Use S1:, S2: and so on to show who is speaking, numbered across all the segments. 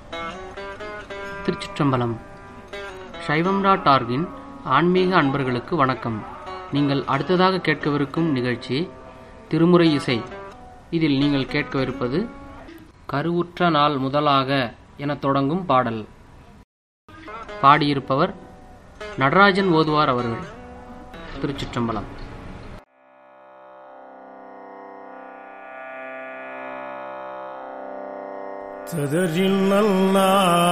S1: திருச்சிற்றம்பலம் சைவம்ரா டார்கின் ஆன்மீக அன்பர்களுக்கு வணக்கம் நீங்கள் அடுத்ததாக கேட்கவிருக்கும் நிகழ்ச்சி திருமுறை இசை இதில் நீங்கள் கேட்கவிருப்பது கருவுற்ற நாள் முதலாக என தொடங்கும் பாடல் பாடியிருப்பவர் நடராஜன் ஓதுவார் அவர்கள் திருச்சிற்றம்பலம்
S2: ததறில் நல்லா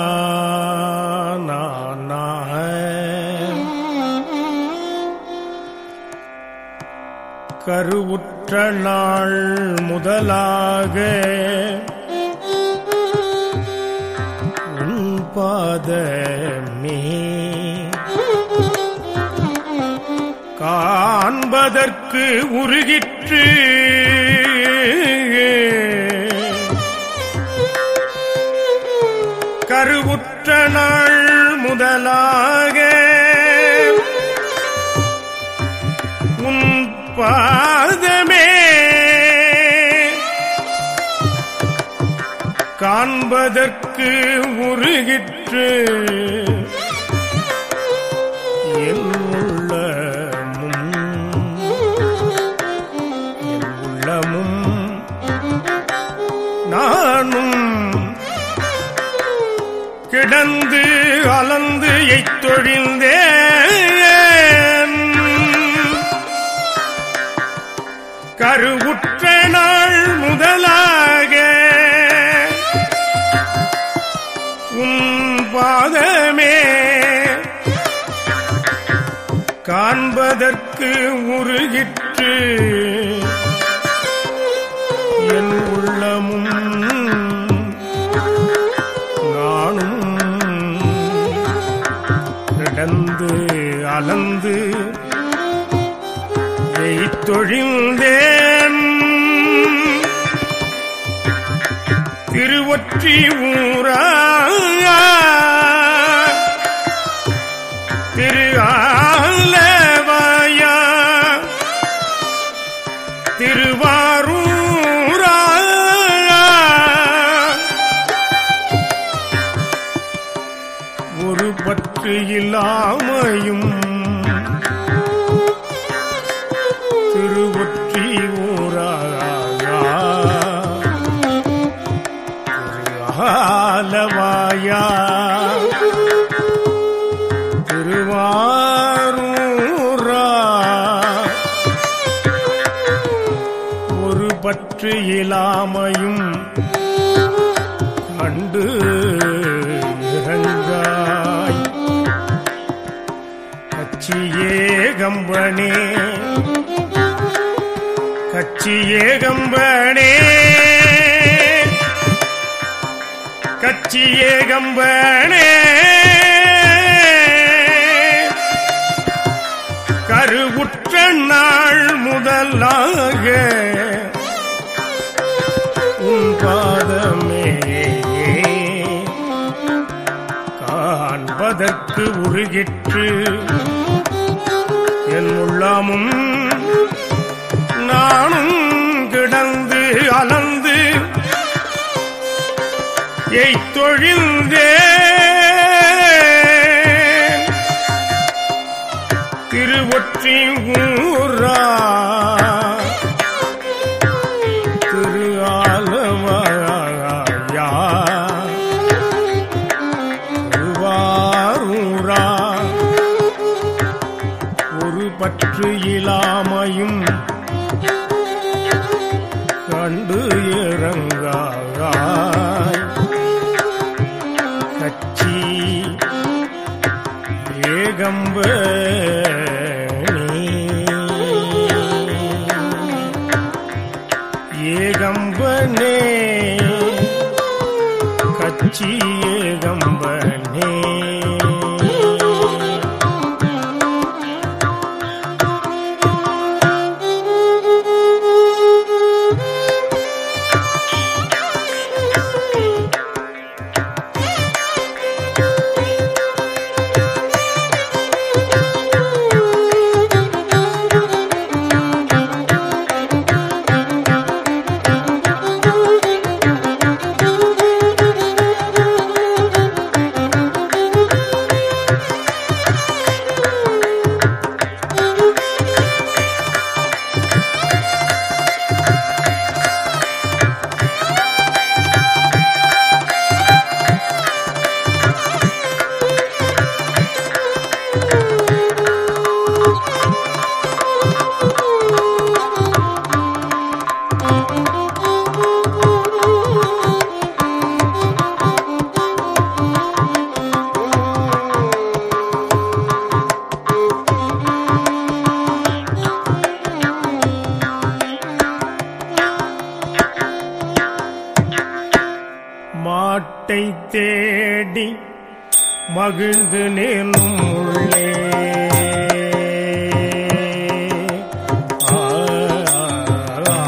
S2: கருவுற்ற நாள் முதலாக உன் பாதமே காண்பதற்கு உருகிற்று கருவுற்ற நாள் முதலாக உன் பாதமே காண்பதற்கு உருகிற்று என் உள்ளமும் என் உள்ளமும் நானும் கிடந்து அலந்து எய்த்தொழிந்தேன் கருவுற்ற நாள் முதலாக உன் பாதமே காண்பதற்கு உருகிற்று என் உள்ளமும் நானும் கிடந்து அலந்து எய்த்தொழிந்தேன் திருவொற்றி ஊரா திரு ஆலவாயா திருவாரூரா ஒரு பற்று இல்லாமையும் திருவொற்றி ஊராயா ஆலவாயா திருவாரூரா ஒரு பற்று இல்லாமையும் கண்டு இறங்காய் கச்சியே கம்பனே கச்சியே கம்பனே கச்சியே கம்பனே கருவுற்ற நாள் முதலாக உன் பாதமே காண்பதற்கு உருகிற்று என் உள்ளமும் நானும் கிடந்து அலந்து எய்த்தொழிந்தே திருவொற்றி ஊரா திரு ஆலவாயா திருவாரூரா ஒரு பற்று இல்லாமையும் கண்டு இறங்காய் கச்சி ஏகம்பனே கச்சி ஏகம்பனே மாட்டை தேடி மகிழ்ந்து நேனும் உள்ளே ஆ, ஆ,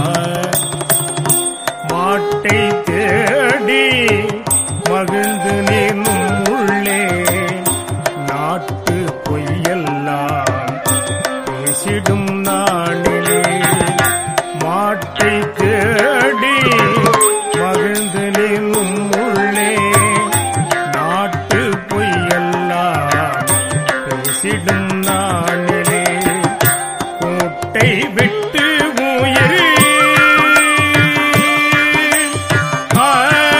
S2: மாட்டை தேடி மகிழ்ந்து நேனும் உள்ளே நாட்டு பொய்யெல்லாம் பேசிடும் நாளிலே மாட்டை தேடி மகிழ்ந்து நின்னும் உள்ளே நாட்டு பொய்யெல்லாம் பேசிடும் நாளிலே கோட்டை விட்டு உயிர் ஆ,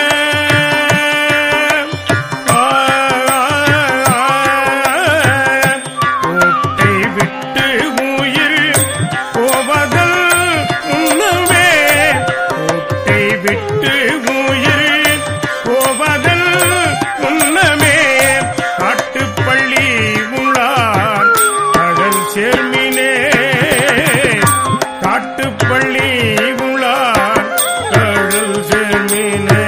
S2: ஆ, கோட்டை விட்டு உயிர் போவதல் உண்ணவே கோட்டை விட்டு உயிர் போவதல் உண்ணமே காட்டுப்பள்ளி உளார் கடல் சேர்மினே காட்டுப்பள்ளி உளார் கடல் சேர்மினே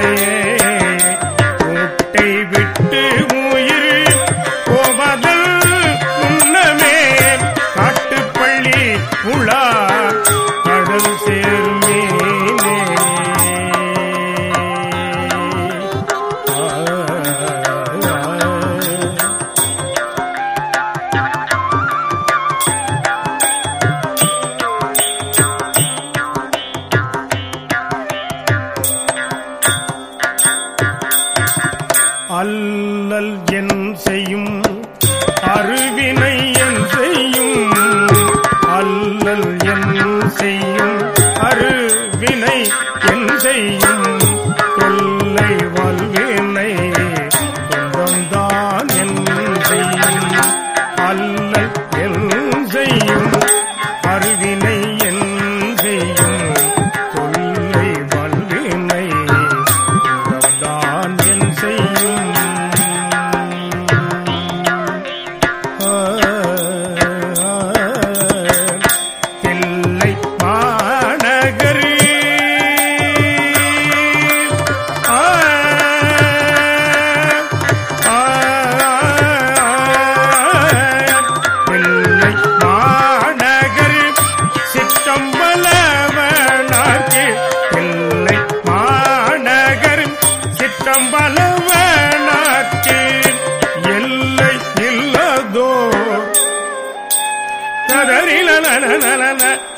S2: கோட்டை விட்டு உயிர் போவதல் உண்ணமே காட்டுப்பள்ளி உளா கடல் சேர்மேனே ஆ, ஆ. அல்லல் என் செய்யும் அருவினை என் செய்யும் அல்லல் என் செய்யும் அருவினை என் செய்யும் தொல்லை வல்வினை துன்பம்தான் என் செய்யும் அல்லல் என் செய்யும் அருவினை என் செய்யும் தொல்லை வல்வினை துன்பம்தான் என் செய்யும் தில்லை மாநகரி ஆ, ஆ, தில்லை மாநகரி சிற்றம்பலவனார்க்கு தில்லை மாநகர் சிற்றம்பலவனார்க்கு எல்லை இல்லதோ ததறில நன நன நன